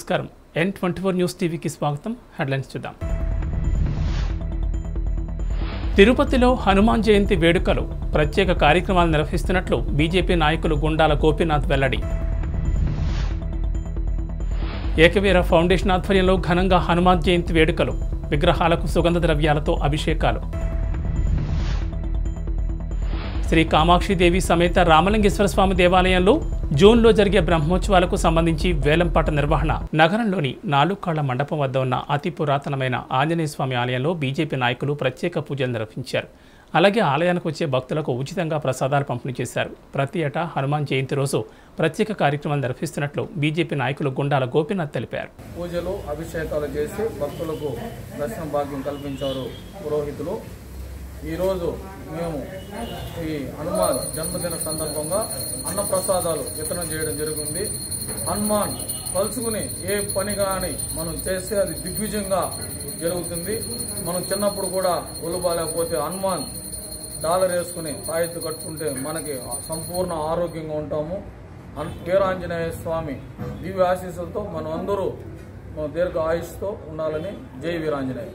నమస్కారం ఎన్ twenty four news టీవీకి స్వాగతం హెడ్లైన్స్ చూద్దాం తిరుపతిలో హనుమాన్ జయంతి వేడుకలు ప్రత్యేక కార్యక్రమాలు నిర్వహిస్తున్నట్లు బీజేపీ నాయకులు గుండాల గోపీనాథ్ వెల్లడి ఏకవీర ఫౌండేషన్ ఆధ్వర్యంలో ఘనంగా హనుమాన్ జయంతి వేడుకలు విగ్రహాలకు సుగంధ ద్రవ్యాలతో అభిషేకాలు శ్రీ కామాక్షిదేవి సమేత రామలింగేశ్వర స్వామి దేవాలయంలో జూన్లో జరిగే బ్రహ్మోత్సవాలకు సంబంధించి వేలంపాట నిర్వహణ నగరంలోని నాలుకాళ్ల మండపం వద్ద ఉన్న అతి పురాతనమైన ఆంజనేయ స్వామి ఆలయంలో బీజేపీ నాయకులు ప్రత్యేక పూజలు నిర్వహించారు అలాగే ఆలయానికి వచ్చే భక్తులకు ఉచితంగా ప్రసాదాలు పంపిణీ చేశారు ప్రతి ఏటా హనుమాన్ జయంతి రోజు ప్రత్యేక కార్యక్రమాలు నిర్వహిస్తున్నట్లు బీజేపీ నాయకులు గుండాల గోపీనాథ్ తెలిపారు పూజలు అభిషేకాలు చేసి భక్తులకు దర్శన భాగ్యం కల్పించారు పురోహితులు ఈరోజు మేము ఈ హనుమాన్ జన్మదిన సందర్భంగా అన్నప్రసాదాలు వితరణ చేయడం జరిగింది హనుమాన్ తలుచుకుని ఏ పని కానీ మనం చేస్తే అది దిగ్విజయంగా జరుగుతుంది మనం చిన్నప్పుడు కూడా ఒలుబాలేకపోతే హనుమాన్ డాలర్ వేసుకుని తాయెత్తు కట్టుకుంటే మనకి సంపూర్ణ ఆరోగ్యంగా ఉంటాము అన్- వీరాంజనేయ స్వామి దివ్య ఆశీస్సులతో మనం అందరూ మన దీర్ఘ ఆయుష్తో ఉండాలని జై వీరాంజనేయ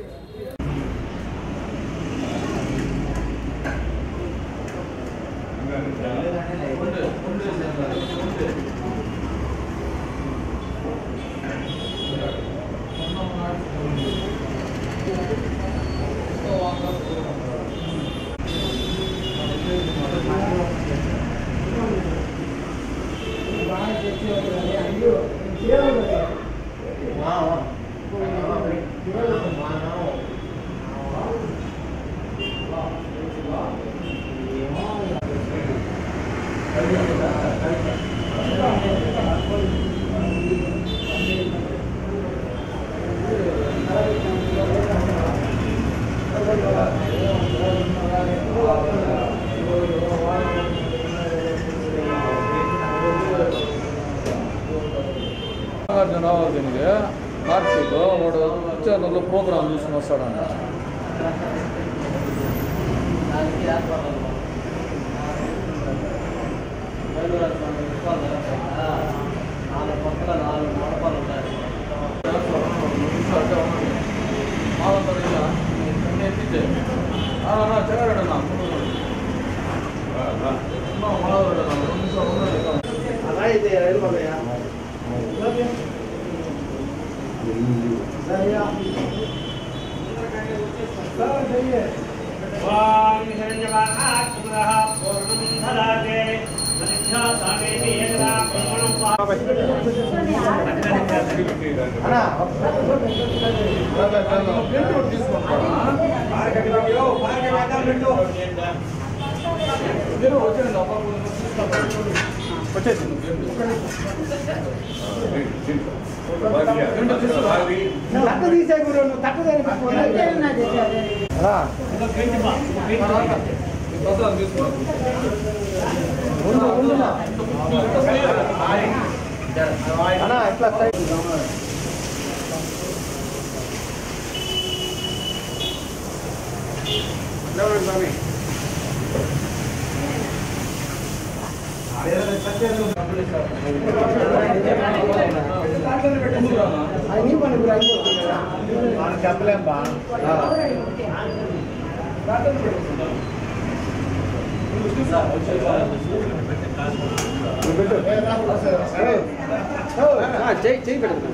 నాగార్జున దీనికి కార్తీక్ వాడు వచ్చే ప్రోగ్రామ్ చూసుకుని వస్తాడంట स्वां हिरण्यवाहात्मनः पूर्णं ददाते मनिष्ठासामेति एकदा ब्रह्मणं తట్టు తీసే గురు నువ్వు తట్టు అన్నా ఇట్లా సైడ్ స్వామి అది నీ పని గురు అయిపోతుంది చెప్పలేం బా చెయ్యి చెయ్యి పెట్టదు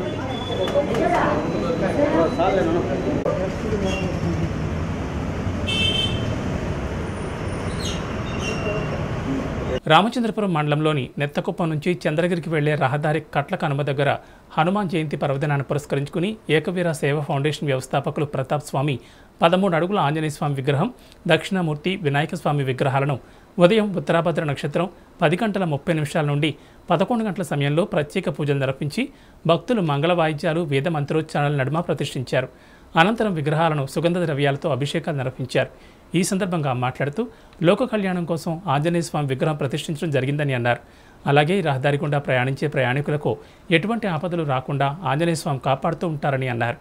రామచంద్రపురం మండలంలోని నెత్తకుప్పం నుంచి చంద్రగిరికి వెళ్లే రహదారి కట్ల కనుమ దగ్గర హనుమాన్ జయంతి పర్వదినాన్ని పురస్కరించుకుని ఏకవీర సేవ ఫౌండేషన్ వ్యవస్థాపకులు ప్రతాప్ స్వామి పదమూడు అడుగుల ఆంజనేయ స్వామి విగ్రహం దక్షిణామూర్తి వినాయక స్వామి విగ్రహాలను ఉదయం ఉత్తరాభద్ర నక్షత్రం పది గంటల ముప్పై నిమిషాల నుండి పదకొండు గంటల సమయంలో ప్రత్యేక పూజలు నిర్వహించి భక్తులు మంగళ వాయిద్యాలు వేద మంత్రోచ్చారణల నడుమ ప్రతిష్ఠించారు అనంతరం విగ్రహాలను సుగంధ ద్రవ్యాలతో అభిషేకాలు నిర్వహించారు ఈ సందర్భంగా మాట్లాడుతూ లోక కళ్యాణం కోసం ఆంజనేయ స్వామి విగ్రహం ప్రతిష్ఠించడం జరిగిందని అన్నారు అలాగే ఈ రహదారి గుండా ప్రయాణించే ప్రయాణికులకు ఎటువంటి ఆపదలు రాకుండా ఆంజనేయ స్వామి కాపాడుతూ ఉంటారని అన్నారు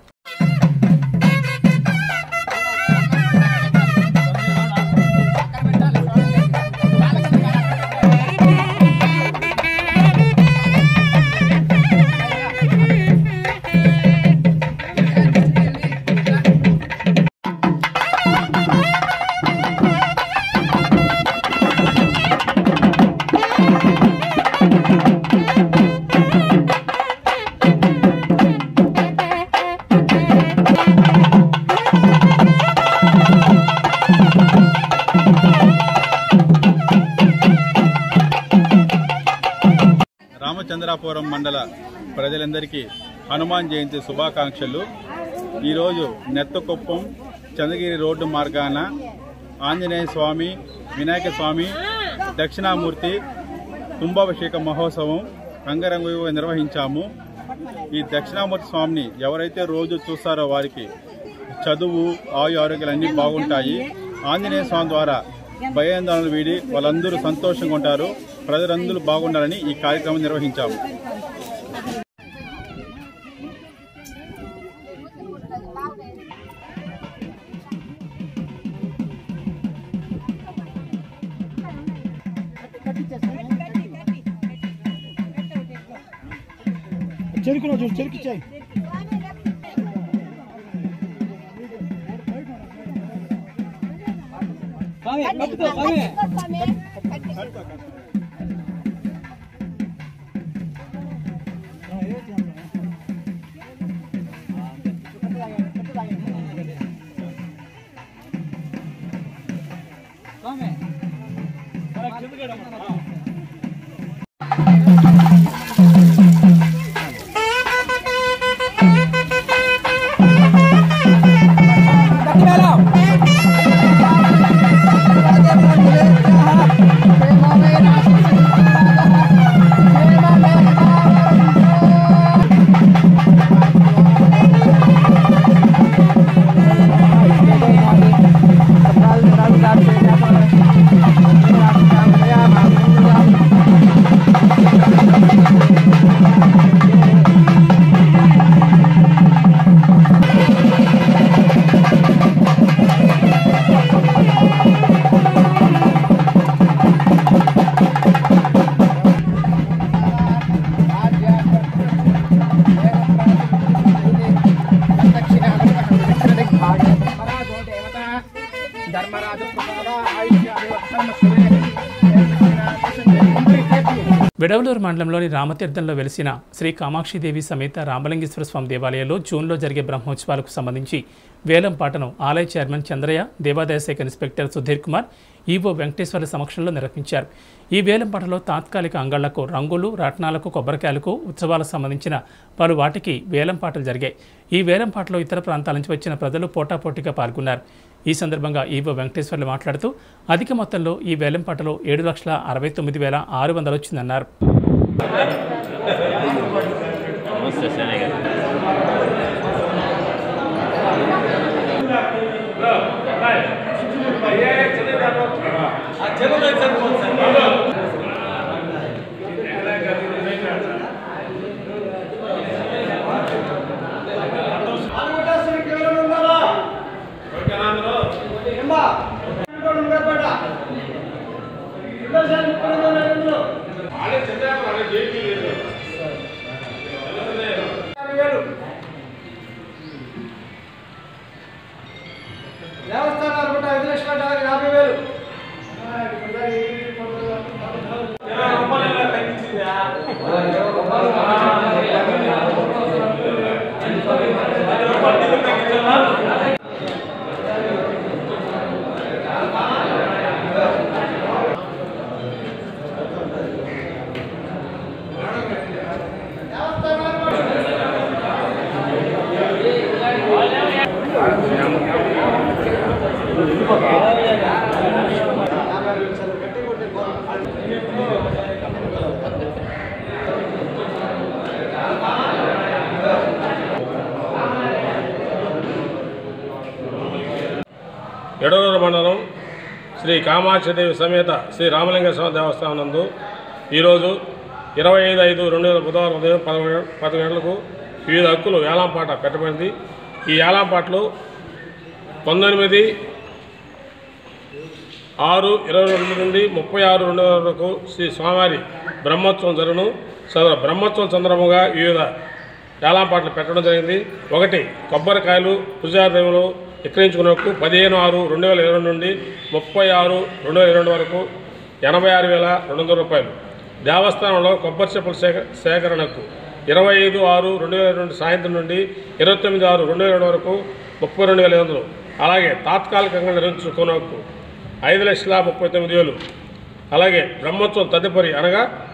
Thank అమలాపురం మండల ప్రజలందరికీ హనుమాన్ జయంతి శుభాకాంక్షలు ఈరోజు నెత్తకుప్పం చంద్రగిరి రోడ్డు మార్గాన ఆంజనేయ స్వామి వినాయక స్వామి దక్షిణామూర్తి కుంభాభిషేక మహోత్సవం రంగరంగుగా నిర్వహించాము ఈ దక్షిణామూర్తి స్వామిని ఎవరైతే రోజు చూస్తారో వారికి చదువు ఆయు ఆరోగ్యాలు అన్నీ బాగుంటాయి ఆంజనేయ స్వామి ద్వారా భయాందోళనలు వీడి వాళ్ళందరూ సంతోషంగా ఉంటారు ప్రజలందరూ బాగుండాలని ఈ కార్యక్రమం నిర్వహించాము చెరుకులో చూడు చెరుకు ఇచ్చాయి విడవలూరు మండలంలోని రామతీర్థంలో వెలిసిన శ్రీ కామాక్షిదేవి సమేత రామలింగేశ్వర స్వామి దేవాలయంలో జూన్లో జరిగే బ్రహ్మోత్సవాలకు సంబంధించి వేలం పాటను ఆలయ చైర్మన్ చంద్రయ్య దేవాదాయ శాఖ ఇన్స్పెక్టర్ సుధీర్ కుమార్ ఈవో వెంకటేశ్వర్ల సమక్షంలో నిర్వహించారు ఈ వేలం పాటలో తాత్కాలిక అంగళ్లకు రంగులు రత్నాలకు కొబ్బరికాయలకు ఉత్సవాలకు సంబంధించిన పలు వాటికి వేలం పాటలు జరిగాయి ఈ వేలం పాటలో ఇతర ప్రాంతాల నుంచి వచ్చిన ప్రజలు పోటాపోటీగా పాల్గొన్నారు ఈ సందర్భంగా ఈవో వెంకటేశ్వర్లు మాట్లాడుతూ అధిక మొత్తంలో ఈ వేలం పాటలో ఏడు లక్షల అరవై తొమ్మిది వేల ఆరు వందలు వచ్చిందన్నారు దేవస్థానాలు కూడా ఐదు లక్షల యాభై వేలు ఎడలూరు మండలం శ్రీ కామాక్షిదేవి సమేత శ్రీ రామలింగ స్వామి దేవస్థానం నందు ఈరోజు ఇరవై ఐదు ఐదు రెండు వేల బుధవారం ఉదయం పదకొండు పది గంటలకు వివిధ హక్కులు వేలంపాట పెట్టబడింది ఈ వేలంపాటలు పంతొమ్మిది ఆరు ఇరవై రెండు నుండి ముప్పై ఆరు రెండు వేల వరకు శ్రీ స్వామివారి బ్రహ్మోత్సవం జరుగును సదరు బ్రహ్మోత్సవం సందర్భంగా వివిధ వేలంపాట్లు పెట్టడం జరిగింది ఒకటి కొబ్బరికాయలు పూజాదేవులు విక్రయించుకున్నకు పదిహేను ఆరు రెండు వేల ఇరవై నుండి ముప్పై ఆరు రెండు వేల ఇరవై వరకు ఎనభై ఆరు వేల రెండు వందల రూపాయలు దేవస్థానంలో కొబ్బరి చెప్పుల సేక సేకరణకు ఇరవై ఐదు ఆరు రెండు వేల రెండు సాయంత్రం నుండి ఇరవై తొమ్మిది ఆరు రెండు వేల రెండు వరకు ముప్పై రెండు వేల ఐదు వందలు అలాగే తాత్కాలికంగా నిర్వహించుకున్నకు ఐదు లక్షల ముప్పై తొమ్మిది వేలు అలాగే బ్రహ్మోత్సవం తదుపరి అనగా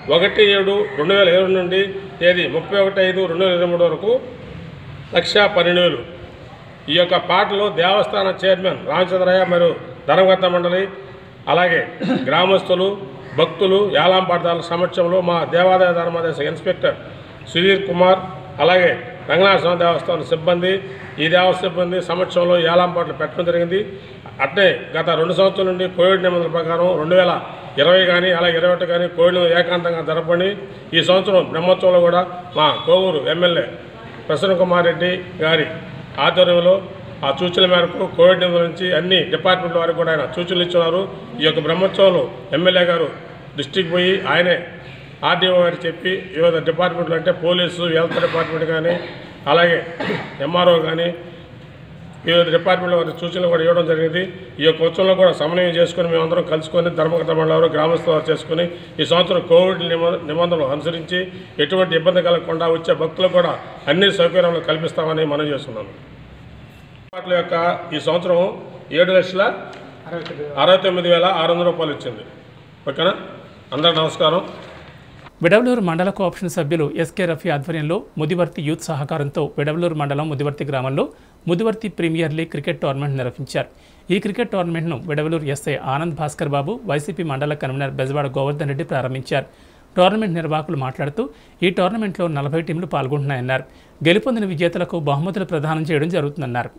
ఒకటి ఏడు రెండు వేల ఇరవై నుండి తేదీ ముప్పై ఒకటి ఐదు రెండు వేల ఇరవై మూడు వరకు లక్ష పన్నెండు వేలు ఈ యొక్క పాటలు దేవస్థాన చైర్మన్ రామచంద్రయ్య మరియు ధర్మకర్త మండలి అలాగే గ్రామస్తులు భక్తులు యాలాంపాటాల సమక్షంలో మా దేవాదాయ ధర్మాదేశ ఇన్స్పెక్టర్ సుధీర్ కుమార్ అలాగే రంగనాథ స్వామి దేవస్థానం సిబ్బంది ఈ దేవస్థాన సిబ్బంది సమక్షంలో యాలాంపాట్లు పెట్టడం జరిగింది అట్నే గత రెండు సంవత్సరాల నుండి కోవిడ్ నిబంధనల ప్రకారం రెండు వేల ఇరవై కానీ అలాగే ఇరవై ఒకటి కానీ కోవిడ్ ఏకాంతంగా జరపండి ఈ సంవత్సరం బ్రహ్మోత్సవంలో కూడా మా కోవూరు ఎమ్మెల్యే ప్రసన్న కుమార్ రెడ్డి గారి ఆధ్వర్యంలో ఆ సూచనల మేరకు కోవిడ్ నిబంధనల నుంచి అన్ని డిపార్ట్మెంట్ల వారికి కూడా ఆయన సూచనలు ఇస్తున్నారు ఈ యొక్క బ్రహ్మోత్సవంలో ఎమ్మెల్యే గారు దృష్టికి పోయి ఆయనే ఆర్డీఓ గారికి చెప్పి వివిధ డిపార్ట్మెంట్లు అంటే పోలీసు హెల్త్ డిపార్ట్మెంట్ కానీ అలాగే ఎంఆర్ఓ కానీ వివిధ డిపార్ట్మెంట్ల వారి సూచనలు కూడా ఇవ్వడం జరిగింది ఈ యొక్క ఉత్సవంలో కూడా సమన్వయం చేసుకుని మేమందరం కలుసుకొని ధర్మకర్త మండలం గ్రామస్తుల వారు చేసుకుని ఈ సంవత్సరం కోవిడ్ నిబ- నిబంధనలు అనుసరించి ఎటువంటి ఇబ్బంది కలగకుండా వచ్చే భక్తులకు కూడా అన్ని సౌకర్యాలు కల్పిస్తామని మనం చేస్తున్నాను వాటి యొక్క ఈ సంవత్సరం ఏడు లక్షల అరవై తొమ్మిది వేల ఆరు వందల రూపాయలు వచ్చింది ఓకేనా అందరికి నమస్కారం విడవలూరు మండల కోఆప్షన్ సభ్యులు ఎస్కే రఫీ ఆధ్వర్యంలో ముదివర్తి యూత్ సహకారంతో విడవలూరు మండలం ముదివర్తి గ్రామంలో Mudivarthi premier league cricket tournament నిర్వహించారు ఈ క్రికెట్ టోర్నమెంట్ను విడవలూరు ఎస్ఐ ఆనంద్ భాస్కర్ బాబు వైసీపీ మండల కన్వీనర్ బెజవాడ గోవర్ధన్ రెడ్డి ప్రారంభించారు టోర్నమెంట్ నిర్వాహకులు మాట్లాడుతూ ఈ టోర్నమెంట్లో నలభై టీంలు పాల్గొంటున్నాయన్నారు గెలుపొందిన విజేతలకు బహుమతులు ప్రదానం చేయడం జరుగుతుందన్నారు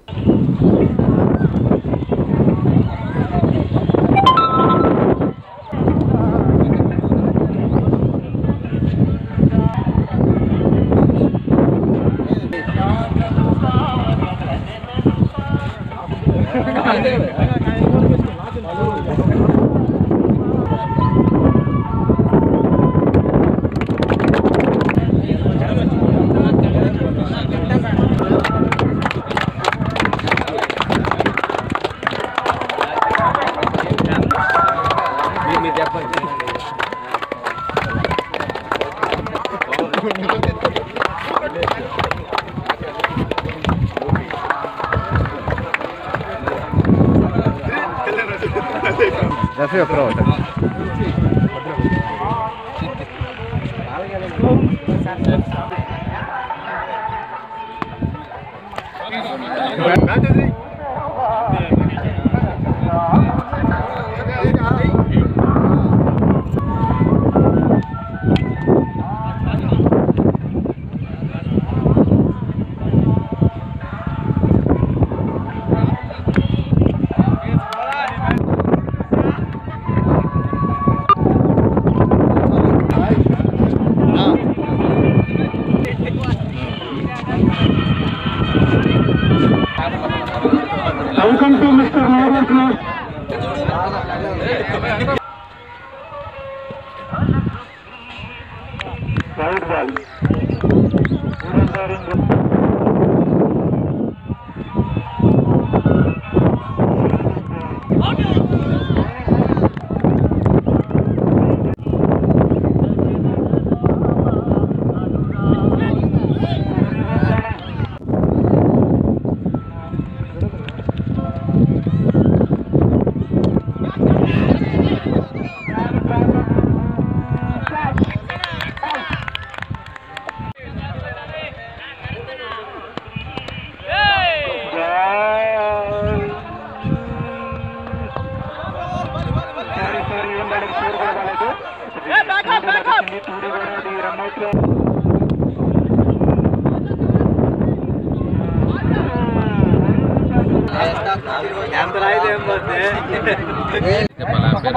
చెప్పాలా పేరు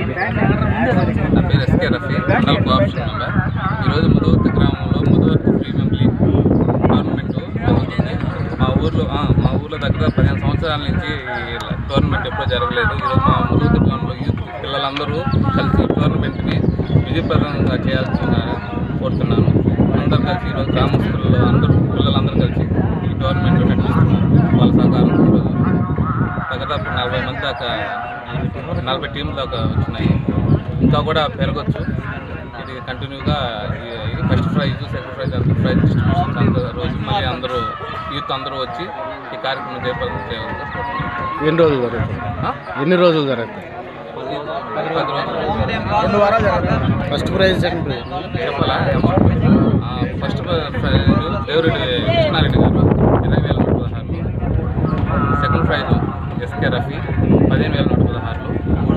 నా పేరు SK Rafi mandal co-option member ఈరోజు ముదవర్తి గ్రామంలో ముదవర్తి ప్రీమియం లీగ్ టోర్నమెంట్ జరుగుతుంది మా ఊర్లో ఆ, మా ఊర్లో దగ్గర పదిహేను సంవత్సరాల నుంచి ఈ టోర్నమెంట్ ఎప్పుడూ జరగలేదు ఈరోజు మా ముదవర్తి గ్రామంలో యూత్ పిల్లలందరూ కలిసి ఈ టోర్నమెంట్ని విజయప్రదంగా చేయాల్సిందిగా కోరుతున్నాను అందరూ కలిసి ఈరోజు గ్రామస్తుల్లో అందరూ పిల్లలందరూ కలిసి ఈ టోర్నమెంట్లో నడిపిస్తున్నారు వాళ్ళ సహకారంతో ఈరోజు దాదాపు నలభై మంది దాకా నలభై టీంల దాకా వచ్చినాయి ఇంకా కూడా పెరగచ్చు ఇది కంటిన్యూగా ఈ- ఇది ఫస్ట్ ప్రైజ్ సెకండ్ ప్రైజ్ అంత ప్రైజ్ డిస్ట్రిబ్యూషన్స్ అంత రోజు మళ్ళీ అందరూ యూత్ అందరూ వచ్చి ఈ కార్యక్రమం చేపట్టారు ఎన్ని రోజులు జరుగుతుంది ఆ? ఎన్ని రోజులు జరుగుతుంది ఇది పది రోజులు రెండు వారాలు జరుగుతుంది ఫస్ట్ ప్రైజ్ సెకండ్ ప్రైజ్ చెప్పాలా అమౌంట్ ఆ, ఫస్ట్ ప్రైజ్ దేవరెడ్డి కృష్ణారెడ్డి గారు ఇరవై వేల నూట పదహారులు సెకండ్ ప్రైజ్ ఎస్కే రఫీ పదిహేను వేల నూట పదహారులు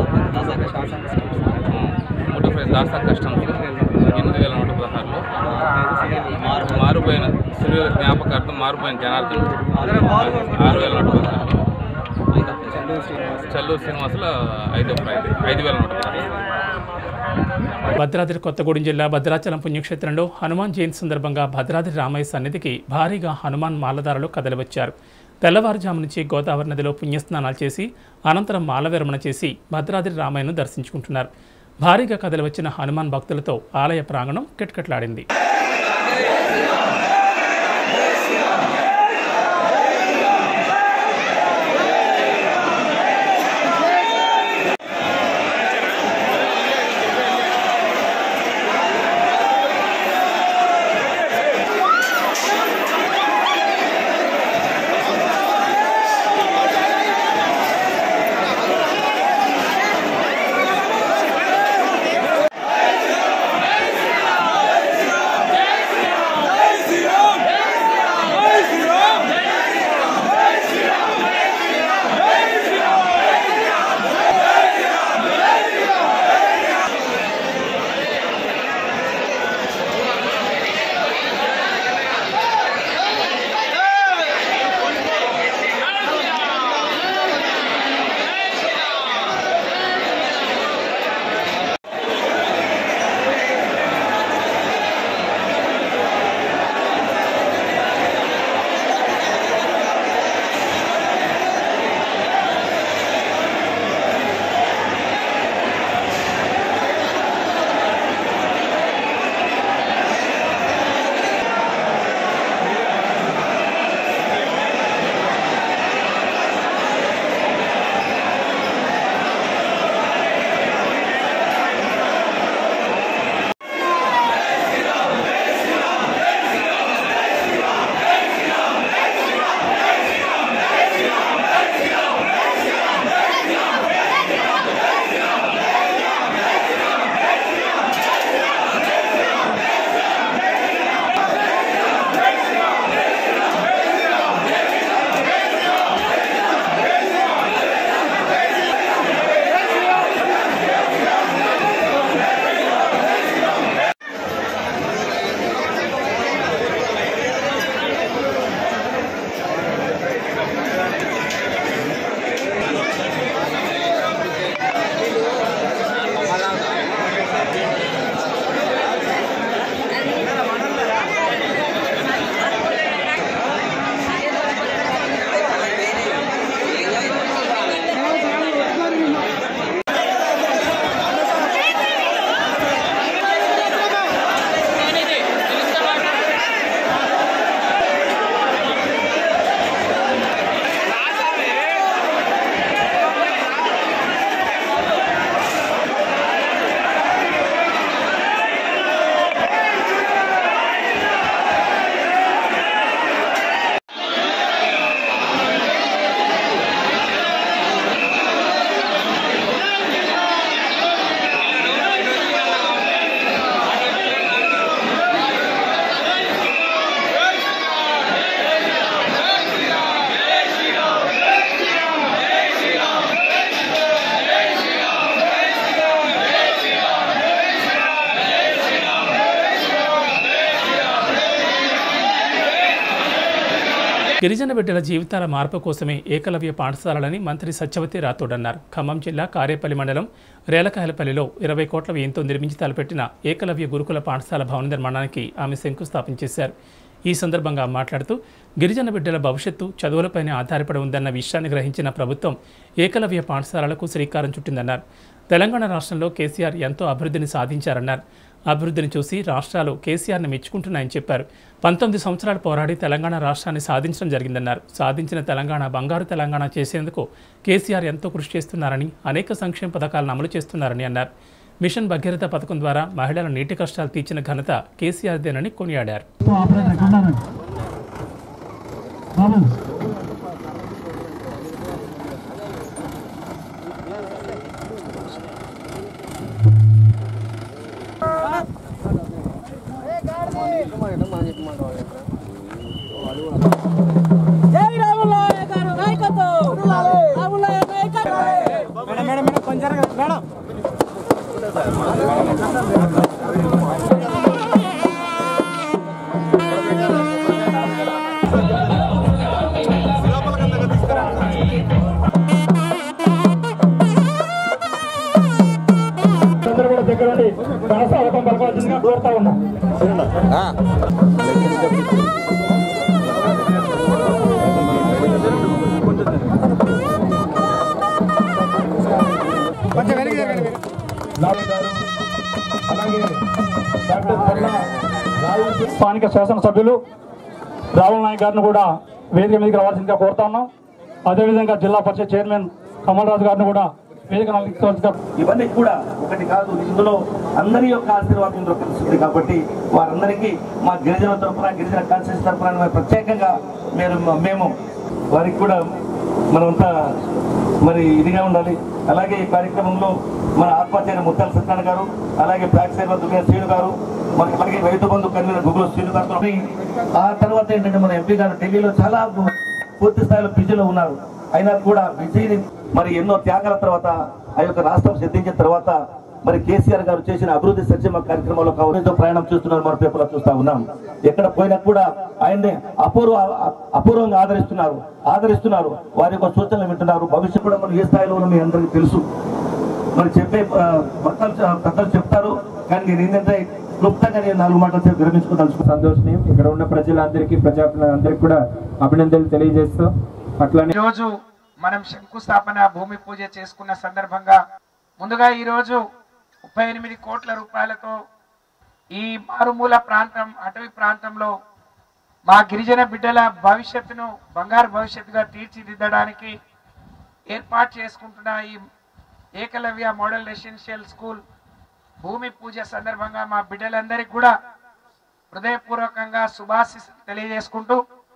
ఆ, మూడో ప్రైజ్ దాసా కస్టమ్స్ ఎనిమిది వేల నూట పదహారులు మారుపోయిన సులువుల జ్ఞాపకార్థం మారిపోయిన జనార్దన్ ఆరు వేల నూట పదహారులు చల్లూరు శ్రీనివాసులు ఐదో ప్రైజ్ ఐదు వేల నూట పదహారు భద్రాద్రి కొత్తగూడెం జిల్లా భద్రాచలం పుణ్యక్షేత్రంలో హనుమాన్ జయంతి సందర్భంగా భద్రాద్రి రామయ్య సన్నిధికి భారీగా హనుమాన్ మాలదారులు కదలివచ్చారు తెల్లవారుజాము నుంచి గోదావరి నదిలో పుణ్యస్నానాలు చేసి అనంతరం మాల విరమణ చేసి భద్రాద్రి రామయ్యను దర్శించుకుంటున్నారు భారీగా కదలివచ్చిన హనుమాన్ భక్తులతో ఆలయ ప్రాంగణం కిటకిటలాడింది గిరిజన బిడ్డల జీవితాల మార్పు కోసమే ఏకలవ్య పాఠశాలలని మంత్రి సత్యవతి రాథోడ్ అన్నారు ఖమ్మం జిల్లా కారేపల్లి మండలం రేలకాయలపల్లిలో ఇరవై కోట్ల వ్యయంతో నిర్మించి తలపెట్టిన ఏకలవ్య గురుకుల పాఠశాల భవన నిర్మాణానికి ఆమె శంకుస్థాపన చేశారు ఈ సందర్భంగా మాట్లాడుతూ గిరిజన బిడ్డల భవిష్యత్తు చదువులపైనే ఆధారపడి ఉందన్న విషయాన్ని గ్రహించిన ప్రభుత్వం ఏకలవ్య పాఠశాలలకు శ్రీకారం చుట్టిందన్నారు తెలంగాణ రాష్ట్రంలో కేసీఆర్ ఎంతో అభివృద్ధిని సాధించారన్నారు అభివృద్ధిని చూసి రాష్ట్రాలు కేసీఆర్ని మెచ్చుకుంటున్నాయని చెప్పారు పంతొమ్మిది సంవత్సరాలు పోరాడి తెలంగాణ రాష్ట్రాన్ని సాధించడం జరిగిందన్నారు సాధించిన తెలంగాణ బంగారు తెలంగాణ చేసేందుకు కేసీఆర్ ఎంతో కృషి చేస్తున్నారని అనేక సంక్షేమ పథకాలను అమలు చేస్తున్నారని అన్నారు మిషన్ భగీరథ పథకం ద్వారా మహిళల నీటి కష్టాలు తీర్చిన ఘనత కేసీఆర్దేనని కొనియాడారు అందరూ కూడా దగ్గర ఉండి కొనసాగతం పలకవలసిందిగా కోరుతా ఉన్నాం లాల్ గారు, అలాగే డాక్టర్ పల్లా రాజు స్థానిక శాసనసభ్యులు రాహుల్ నాయక్ గారిని కూడా వేదిక మీదకి రావాల్సిందిగా కోరుతా ఉన్నాం అదేవిధంగా జిల్లా పరిషత్ చైర్మన్ కమల్ రాజు గారిని కూడా వేదిక అలంకరించవలసిందిగా ఇవన్నీ కూడా ఒకటి కాదు ఇందులో అందరి యొక్క ఆశీర్వాదం ఇందులో కలుస్తుంది కాబట్టి వారందరికీ మా గిరిజన తరఫున గిరిజన కాన్స్టిట్యూన్స్ తరఫున మేము ప్రత్యేకంగా మీరు మేము వారికి కూడా మనమంతా మరి ఇదిగా ఉండాలి అలాగే ఈ కార్యక్రమంలో మన ఆత్మహత్య ముత్యాల సత్యనారాయణ గారు అలాగే బ్లాక్ సైబర్ దుర్గా శ్రీను గారు మరి అలాగే రైతు బంధు కన్వీనర్ గుగుల శ్రీను గారు ఆ తర్వాత ఏంటంటే మన ఎంపీ గారు ఢిల్లీలో చాలా పూర్తి స్థాయిలో బిజీలో ఉన్నారు అయినా కూడా విజయ్ని మరి ఎన్నో త్యాగాల తర్వాత ఆ యొక్క రాష్ట్రం సిద్ధించిన తర్వాత మరి కేసీఆర్ గారు చేసిన అభివృద్ధి సంక్షేమ కార్యక్రమంలో కావడంతో ప్రయాణం చూస్తున్నారు మన పేపర్లో చూస్తా ఉన్నాం ఎక్కడ పోయినా కూడా ఆయన్ని అపూర్వ అపూర్వంగా ఆదరిస్తున్నారు ఆదరిస్తున్నారు వారి యొక్క సూచనలు వింటున్నారు భవిష్యత్తు కూడా మనం ఏ స్థాయిలో ఉన్నాం మీ అందరికీ తెలుసు మరి చెప్పే ఆ, భర్తలు పెద్దలు చెప్తారు కానీ నేను ఏంటంటే క్లుప్తంగా నేను నాలుగు మాటలు చెప్పి విరమించుకోదలుచుకున్నాను సంతోషం ఇక్కడ ఉన్న ప్రజలందరికీ ప్రజాప్రతినిధులందరికీ కూడా అభినందనలు తెలియజేస్తూ అట్లానే ఈరోజు మనం శంకుస్థాపన భూమి పూజ చేసుకున్న సందర్భంగా ముందుగా ఈరోజు ముప్పై ఎనిమిది కోట్ల రూపాయలతో ఈ మారుమూల ప్రాంతం అటవీ ప్రాంతంలో మా గిరిజన బిడ్డల భవిష్యత్తును బంగారు భవిష్యత్తుగా తీర్చిదిద్దడానికి ఏర్పాటు చేసుకుంటున్న ఈ ఏకలవ్య మోడల్ రెసిడెన్షియల్ స్కూల్ భూమి పూజ సందర్భంగా మా బిడ్డలందరికీ కూడా హృదయపూర్వకంగా శుభాశిస్సులు తెలియజేసుకుంటూ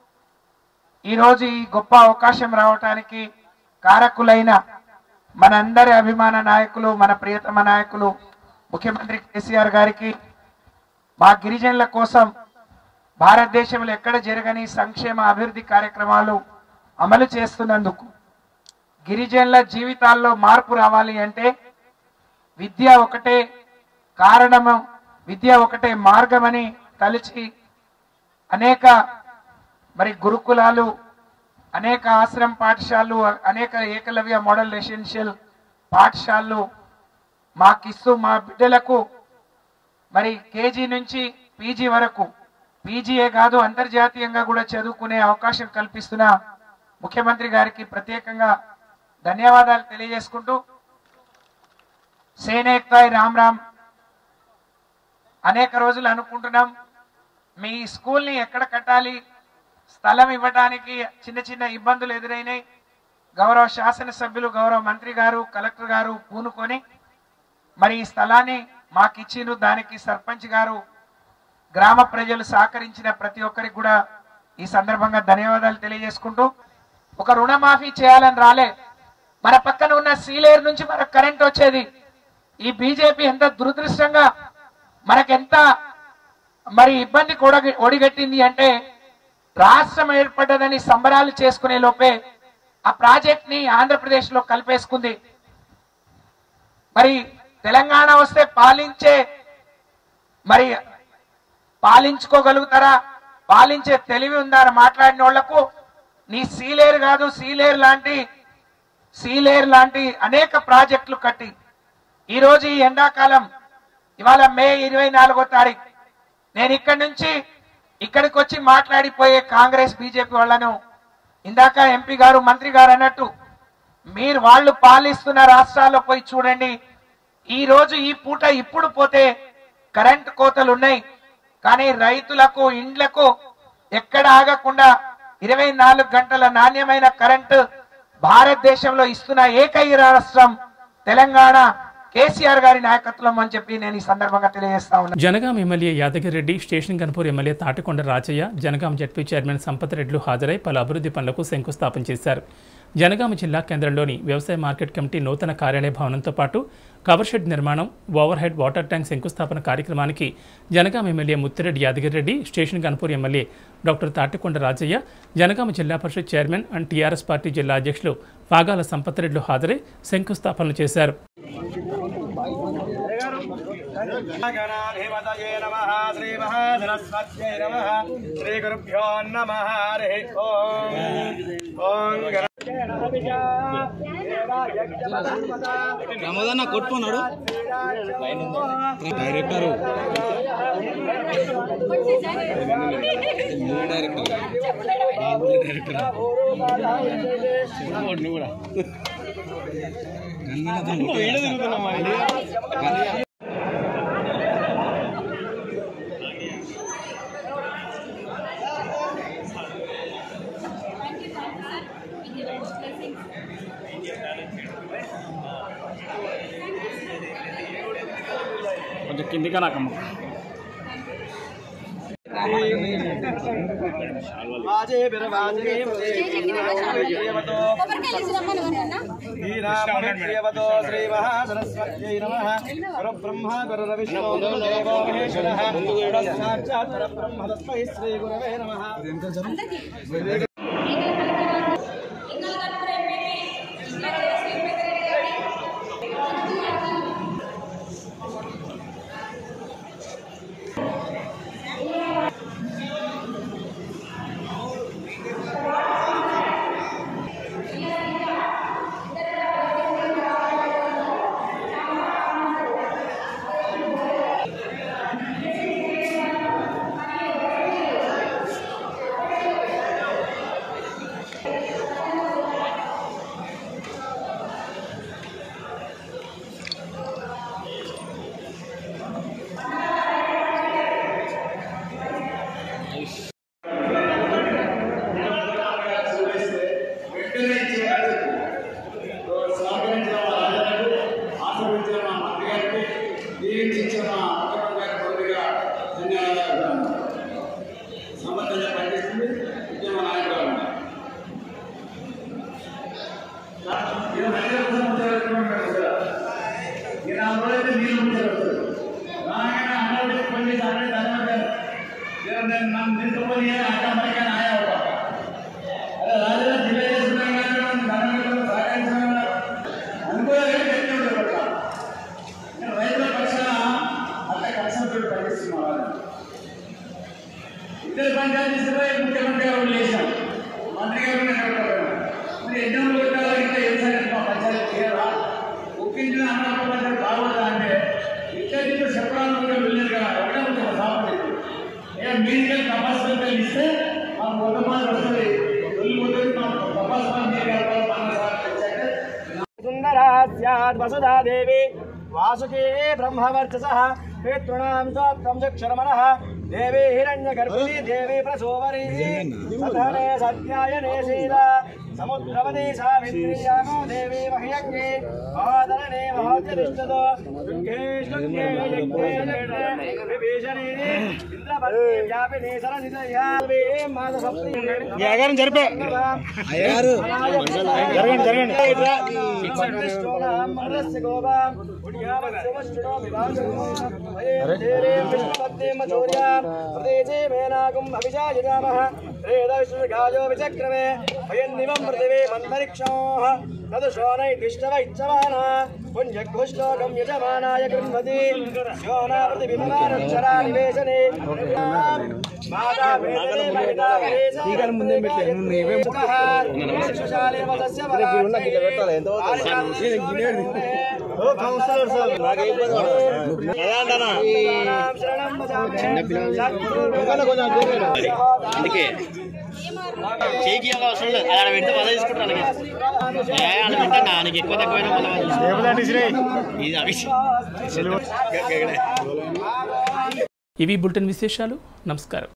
ఈరోజు ఈ గొప్ప అవకాశం రావటానికి కారకులైన మనందరి అభిమాన నాయకులు మన ప్రియతమ నాయకులు ముఖ్యమంత్రి కేసీఆర్ గారికి మా గిరిజనుల కోసం భారతదేశంలో ఎక్కడ జరగని సంక్షేమ అభివృద్ధి కార్యక్రమాలు అమలు చేస్తున్నందుకు గిరిజనుల జీవితాల్లో మార్పు రావాలి అంటే విద్య ఒకటే కారణము విద్య ఒకటే మార్గమని తలిచి అనేక మరి గురుకులాలు అనేక ఆశ్రమ పాఠశాలలు అనేక ఏకలవ్య మోడల్ రెసిడెన్షియల్ పాఠశాలలు మాకిస్తూ మా బిడ్డలకు మరి కేజీ నుంచి పీజీ వరకు పీజీఏ కాదు అంతర్జాతీయంగా కూడా చదువుకునే అవకాశం కల్పిస్తున్న ముఖ్యమంత్రి గారికి ప్రత్యేకంగా ధన్యవాదాలు తెలియజేసుకుంటూ సేనేక్తాయ్ రామ్ రామ్ అనేక రోజులు అనుకుంటున్నాం మీ స్కూల్ని ఎక్కడ కట్టాలి స్థలం ఇవ్వడానికి చిన్న చిన్న ఇబ్బందులు ఎదురైనాయి గౌరవ శాసనసభ్యులు గౌరవ మంత్రి గారు కలెక్టర్ గారు పూనుకొని మరి ఈ స్థలాన్ని మాకు ఇచ్చిరు దానికి సర్పంచ్ గారు గ్రామ ప్రజలు సహకరించిన ప్రతి ఒక్కరికి కూడా ఈ సందర్భంగా ధన్యవాదాలు తెలియజేసుకుంటూ ఒక రుణమాఫీ చేయాలని రాలే మన పక్కన ఉన్న సీలేరు నుంచి మనకు కరెంట్ వచ్చేది ఈ బీజేపీ ఎంత దురదృష్టంగా మనకెంత మరి ఇబ్బంది కూడా ఒడిగట్టింది అంటే రాష్ట్రం ఏర్పడ్డదని సంబరాలు చేసుకునే లోపే ఆ ప్రాజెక్ట్ ని ఆంధ్రప్రదేశ్ లో కలిపేసుకుంది మరి తెలంగాణ వస్తే పాలించే మరి పాలించుకోగలుగుతారా పాలించే తెలివి ఉందా అని మాట్లాడిన వాళ్లకు నీ సీలేరు కాదు సీలేరు లాంటి సీలేరు లాంటి అనేక ప్రాజెక్టులు కట్టి ఈ రోజు ఈ ఎండాకాలం ఇవాళ మే ఇరవై నాలుగో తారీఖు నేను ఇక్కడి నుంచి ఇక్కడికి వచ్చి మాట్లాడిపోయే కాంగ్రెస్ బీజేపీ వాళ్ళను ఇందాక ఎంపీ గారు మంత్రి గారు అన్నట్టు మీరు వాళ్ళు పాలిస్తున్న రాష్ట్రాల్లో పోయి చూడండి ఈ రోజు ఈ పూట ఇప్పుడు పోతే కరెంట్ కోతలు ఉన్నాయి కానీ రైతులకు ఇండ్లకు ఎక్కడ ఆగకుండా ఇరవై నాలుగు గంటల నాణ్యమైన కరెంటు భారతదేశంలో ఇస్తున్న ఏకైక రాష్ట్రం తెలంగాణ కేసీఆర్ గారి నాయకత్వం అని చెప్పి నేను ఈ సందర్భంగా తెలియజేస్తా ఉన్నాను Jangaon MLA Yadagireddy station Ghanpur MLA Thatikonda Rajaiah Jangaon ZP chairman Sampath రెడ్డిలు హాజరై పలు అభివృద్ధి పనులకు శంకుస్థాపన చేశారు జనగామ జిల్లా కేంద్రంలోని వ్యవసాయ మార్కెట్ కమిటీ నూతన కార్యాలయ భవనంతో పాటు కవర్ షెడ్ నిర్మాణం ఓవర్ హెడ్ వాటర్ ట్యాంక్ శంకుస్థాపన కార్యక్రమానికి Jangaon MLA Muthireddy Yadagireddy station Ghanpur MLA doctor Thatikonda Rajaiah Jangaon zilla parishad chairman and TRS party జిల్లా అధ్యక్షులు పాగాల సంపత్ రెడ్డిలు హాజరై శంకుస్థాపనలు చేశారు గణాధిపతయే నమః శ్రీ మహాసరస్వత్యై నమః శ్రీ గురుభ్యో నమః హరి ఓం ఓం ప్రమోదన్న కొట్టుకున్నాడు డైరెక్టర్ కొంచెం కిందిగా నాకమ్మ వాజే బిరవాజే శ్రీరామతో శ్రీ మహాసరస్వత్యై నమః గురు బ్రహ్మ గురు రవిష్ణు దేవో మహేశ్వరః సాక్షాత్ పరబ్రహ్మ తస్మై శ్రీ గురవే నమః ఇద్దరు పంచాయతీ సభ్యులు ముఖ్యమంత్రి గారు లేచాం మంత్రి గారు నిలబడ్డారు. మరి ఎన్నో రోజులు ఇంకా ఏం సంగతి మా పంచాయతీ చేయాలా ఒప్పించిన అన్నప్పుడు పంచాయతీ బాగోదా అంటే ఇద్దరు చెప్పడానికి కూడా వెళ్ళారు కదా ఒకటే ఒక సాపడి ఏ మీడియల్ తపాసులు ఇస్తే మాకు వంద మంది వస్తుంది వెళ్ళిపోతుంది మాకు తపాసు సుందరా స్యాద్ వసుధా దేవి వాసుకి బ్రహ్మవర్చస పితృణాం సోత్తం చక్షురమణః దేవి హిరణ్యగర్భిణి దేవి ప్రసోవరి సధనే సత్యాయనే శీల సముద్రవతి సావిత్రియామో దేవి మహ్యజ్ఞే మహాదరణే మహోత్యతిష్టతో దుఃఖే శుద్ధే యజ్ఞే యజ్ఞే విభీషణే ఇంద్రపత్ని వ్యాపిని సరసితయా మాద సప్తి అయ్యగారిని జరిపే. అయ్యగారు. జరగండి, జరగండి. ప్రదేశే విచక్రమే అయన్నివం పృథివీ మంతరిక్షోః తదుశోనైతిష్టవ ఇచ్చమాన పుణ్యఘుశ్లోకం యజమానాయ గృహ్ణతి శోనా పృథివిమానక్షరా నివేశనే మాతా వేదనే మహితా టీకాలు ముందే పెట్టలే, నువ్వు నీవే శశాలే వదస్య అందుకే చేయికి ఇవ్వాలి అవసరం లేదు అది ఆడ పెడితే మళ్ళీ తీసుకుంటాను ఏ ఆడ పెట్టా నీకు ఎక్కువ తక్కువైనా మళ్ళీ ఇది అవి ఇవి బులెటిన్ విశేషాలు నమస్కారం